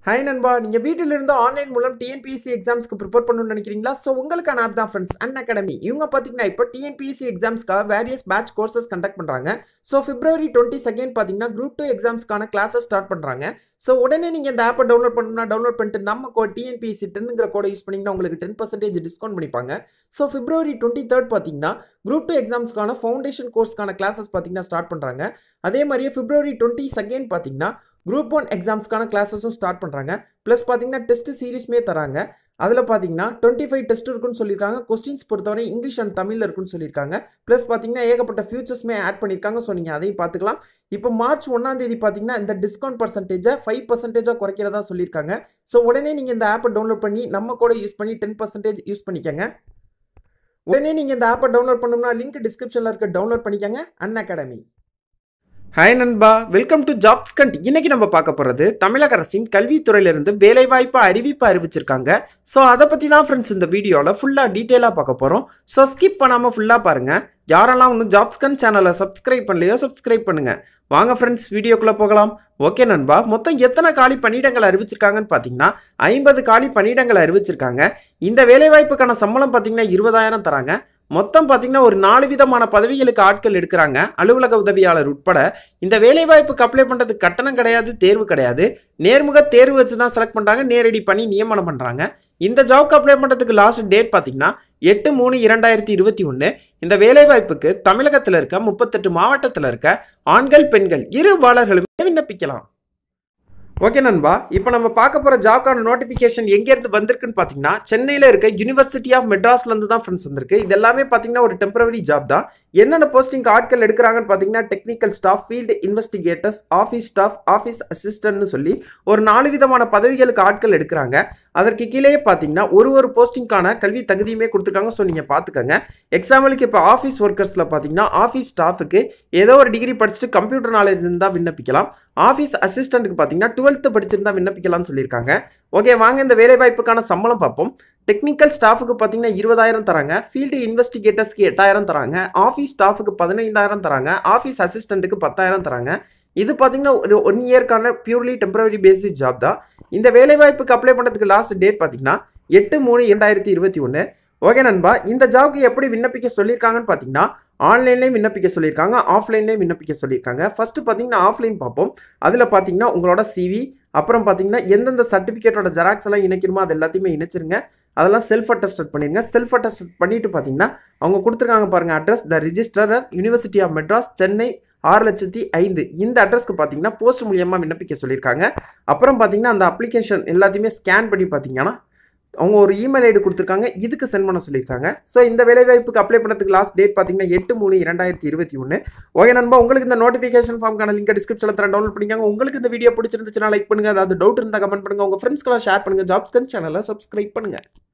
hi நண்பா நீங்கள் வீட்டில் இருந்து ஆன்லைன் மூலம் டிஎன்பிஎஸ்சி எக்ஸாம்ஸ்க்கு ப்ரிப்பேர் பண்ணணும்னு நினைக்கிறீங்களா ஸோ உங்களுக்கான ஆப் தான் ஃப்ரெண்ட்ஸ் அன் அகாடமி இவங்க பார்த்தீங்கன்னா இப்போ டிஎன்பிஎஸ்சி எக்ஸாம்ஸ்க்காக வேரியஸ் பேட்ச் கோர்சஸ் கண்டக்ட் பண்ணுறாங்க ஸோ பிப்ரவரி டுவெண்ட்டி செகண்ட் பார்த்தீங்கன்னா குரூப் டூ எக்ஸாம்ஸ்க்கான கிளாஸஸ் ஸ்டார்ட் பண்ணுறாங்க ஸோ உடனே நீங்கள் இந்த ஆப்பை டவுன்லோட் பண்ணணும்னா டவுன்லோட் பண்ணிட்டு நம்ம கோ டிஎன்பிஎஸ்சி டென்னுங்கிற கோடை யூஸ் பண்ணிங்கன்னா உங்களுக்கு டென் பர்சன்டேஜ் டிஸ்கவுண்ட் பண்ணிப்பாங்க ஸோ பிப்ரவரி டுவெண்ட்டி தேர்ட் பார்த்தீங்கன்னா குரூப் டூ எக்ஸாம்ஸ்க்கான ஃபவுண்டேஷன் கோர்ஸ்க்கான கிளாஸஸ் பார்த்தீங்கன்னா ஸ்டார்ட் பண்ணுறாங்க அதே மாதிரியே பிப்ரவரி டுவெண்ட்டி செகண்ட் பார்த்தீங்கன்னா குரூப் ஒன் எக்ஸாம்ஸ்க்கான கிளாஸஸும் ஸ்டார்ட் பண்ணுறாங்க ப்ளஸ் பார்த்தீங்கன்னா டெஸ்ட் சீரிஸ்மே தராங்க அதில் பார்த்தீங்கன்னா டுவெண்ட்டி ஃபைவ் டெஸ்ட் இருக்குன்னு சொல்லியிருக்காங்க கொஸ்டின்ஸ் பொறுத்தவரை இங்கிலீஷ் அண்ட் தமிழில் இருக்குன்னு சொல்லியிருக்காங்க ப்ளஸ் பார்த்தீங்கன்னா ஏகப்பட்ட ஃபியூச்சர்ஸ்மே ஆட் பண்ணியிருக்காங்க ஸோ நீங்கள் அதையும் பார்த்துக்கலாம் இப்போ மார்ச் ஒன்றாம் தேதி பார்த்தீங்கன்னா இந்த டிஸ்கவுண்ட் பர்சன்டேஜை ஃபைவ் பர்சன்டேஜாக குறைக்கிறதா சொல்லியிருக்காங்க ஸோ உடனே நீங்கள் இந்த ஆப்பை டவுன்லோட் பண்ணி நம்ம கூட யூஸ் பண்ணி டென் பர்சன்டேஜ் யூஸ் பண்ணிக்கங்க உடனே நீங்கள் இந்த ஆப்பை டவுன்லோட் பண்ணணும்னா லிங்க் டிஸ்கிரிப்ஷனில் இருக்க டவுன்லோட் பண்ணிக்கங்க அன் அகாடமி ஹாய் நண்பா வெல்கம் டு ஜாப்ஸ் கண்ட் இன்னைக்கு நம்ம பார்க்க போகிறது தமிழக அரசின் கல்வித்துறையிலிருந்து வேலைவாய்ப்பு அறிவிப்பு அறிவிச்சிருக்காங்க ஸோ அதை பற்றி தான் ஃப்ரெண்ட்ஸ் இந்த வீடியோவில் ஃபுல்லாக டீட்டெயிலாக பார்க்க போகிறோம் ஸோ ஸ்கிப் பண்ணாமல் ஃபுல்லாக பாருங்கள் யாரெல்லாம் இன்னும் ஜாப்ஸ் கண்ட் சேனலை சப்ஸ்கிரைப் பண்ணலையோ சப்ஸ்கிரைப் பண்ணுங்கள் வாங்க ஃப்ரெண்ட்ஸ் வீடியோக்குள்ளே போகலாம் ஓகே நண்பா மொத்தம் எத்தனை காலி பணியிடங்கள் அறிவிச்சிருக்காங்கன்னு பார்த்தீங்கன்னா ஐம்பது காலி பணியிடங்கள் அறிவிச்சிருக்காங்க இந்த வேலைவாய்ப்புக்கான சம்பளம் பார்த்தீங்கன்னா இருபதாயிரம் தராங்க மொத்தம் பார்த்தீங்கன்னா ஒரு நாலு விதமான பதவிகளுக்கு ஆட்கள் எடுக்கிறாங்க அலுவலக உதவியாளர் உட்பட இந்த வேலைவாய்ப்புக்கு அப்ளை பண்ணுறதுக்கு கட்டணம் கிடையாது தேர்வு கிடையாது நேர்முக தேர்வு வச்சு தான் செலக்ட் பண்ணுறாங்க நேரடி பணி நியமனம் பண்ணுறாங்க இந்த ஜாப்க்கு அப்ளை பண்ணுறதுக்கு லாஸ்ட் டேட் பார்த்தீங்கன்னா எட்டு மூணு இரண்டாயிரத்தி இருபத்தி ஒன்று இந்த வேலைவாய்ப்புக்கு தமிழகத்தில் இருக்க முப்பத்தெட்டு மாவட்டத்தில் இருக்க ஆண்கள் பெண்கள் இரு பாலர்களுமே விண்ணப்பிக்கலாம் ஓகே நண்பா இப்போ நம்ம பார்க்க போகிற ஜாப்க்கான நோட்டிஃபிகேஷன் எங்கேருந்து வந்திருக்குன்னு பார்த்தீங்கன்னா சென்னையில் இருக்க யூனிவர்சிட்டி ஆஃப் மெட்ராஸ்லேருந்து தான் ஃப்ரெண்ட்ஸ் வந்திருக்கு இது எல்லாமே பார்த்தீங்கன்னா ஒரு டெம்பரவரி ஜாப் தான் என்னென்ன போஸ்டிங் ஆட்கள் எடுக்கிறாங்கன்னு பார்த்தீங்கன்னா technical staff field investigators office staff office அசிஸ்டன்ட்னு சொல்லி ஒரு நாலு விதமான பதவிகளுக்கு ஆட்கள் எடுக்கிறாங்க அதற்கு கீழே பார்த்தீங்கன்னா ஒரு ஒரு போஸ்டிங்கான கல்வி தகுதியுமே கொடுத்துருக்காங்க ஸோ நீங்கள் பார்த்துக்கோங்க எக்ஸாம்பிளுக்கு இப்போ ஆஃபீஸ் ஒர்க்கர்ஸில் பார்த்தீங்கன்னா ஆஃபீஸ் ஸ்டாஃபுக்கு ஏதோ ஒரு டிகிரி படிச்சுட்டு கம்ப்யூட்டர் நாலேஜ் இருந்தால் விண்ணப்பிக்கலாம் ஆஃபீஸ் அசிஸ்டண்ட்டுக்கு பார்த்தீங்கன்னா டுவெல்த்து படிச்சிருந்தா விண்ணப்பிக்கலாம்னு சொல்லியிருக்காங்க ஓகே வாங்க இந்த வேலைவாய்ப்புக்கான சம்பளம் பார்ப்போம் டெக்னிக்கல் ஸ்டாஃபுக்கு பார்த்தீங்கன்னா இருபதாயிரம் தராங்க ஃபீல்டு இன்வெஸ்டிகேட்டர்ஸ்க்கு எட்டாயிரம் தராங்க ஆஃபீஸ் ஸ்டாஃபுக்கு பதினைந்தாயிரம் தராங்க ஆஃபீஸ் அசிஸ்டண்ட்டுக்கு பத்தாயிரம் தராங்க இது பார்த்தீங்கன்னா ஒரு ஒன் இயர்க்கான பியூர்லி டெம்பரரி பேசிஸ் ஜாப் தான் இந்த வேலைவாய்ப்புக்கு அப்ளை பண்ணுறதுக்கு லாஸ்ட் டேட் பார்த்தீங்கன்னா எட்டு மூணு இரண்டாயிரத்தி இருபத்தி ஒன்று ஓகே நண்பா இந்த ஜாப்க்கு எப்படி விண்ணப்பிக்க சொல்லியிருக்காங்கன்னு பார்த்தீங்கன்னா ஆன்லைன்லேயும் விண்ணப்பிக்க சொல்லியிருக்காங்க ஆஃப்லைன்லேயும் விண்ணப்பிக்க சொல்லியிருக்காங்க ஃபர்ஸ்ட் பார்த்தீங்கன்னா ஆஃப்லைன் பார்ப்போம் அதில் பார்த்தீங்கன்னா உங்களோட சிவி அப்புறம் பார்த்தீங்கன்னா எந்தெந்த சர்டிஃபிகேட்டோட ஜெராக்ஸ் எல்லாம் இணைக்கணுமோ அது எல்லாத்தையுமே இணைச்சிருங்க அதெல்லாம் செல்ஃப் அட்டஸ்டட் பண்ணிடுங்க செல்ஃப் அட்டஸ்டட் பண்ணிட்டு பார்த்தீங்கன்னா அவங்க கொடுத்துருக்காங்க பாருங்கள் address the registrar university of Madras Chennai ஆறு லட்சத்தி ஐந்து இந்த அட்ரஸ்க்கு பார்த்தீங்கன்னா போஸ்ட் மூலியமாக விண்ணப்பிக்க சொல்லியிருக்காங்க அப்புறம் பார்த்தீங்கன்னா அந்த அப்ளிகேஷன் எல்லாத்தையுமே ஸ்கேன் பண்ணி பார்த்தீங்கன்னா அவங்க ஒரு இமெயில் ஐடி கொடுத்துருக்காங்க இதுக்கு சென்ட் பண்ண சொல்லியிருக்காங்க ஸோ இந்த வேலைவாய்ப்புக்கு அப்ளை பண்ணுறதுக்கு லாஸ்ட் டேட் பார்த்தீங்கன்னா எட்டு மூணு இரண்டாயிரத்தி இருபத்தி ஒன்று ஓகே நண்பா உங்களுக்கு இந்த நோட்டிஃபிகேஷன் ஃபார்ம்க்கான லிங்க் டிஸ்கிரிப்ஷனில் தர டவுன்லோட் பண்ணிக்காங்க உங்களுக்கு இந்த வீடியோ பிடிச்சிருந்துச்சுன்னா லைக் பண்ணுங்க அதாவது டவுட் இருந்தால் கமெண்ட் பண்ணுங்க உங்கள் ஃப்ரெண்ட்ஸ்க்கெல்லாம் ஷேர் பண்ணுங்க ஜாப்ஸ்கன் சேனலை சப்ஸ்கிரைப் பண்ணுங்க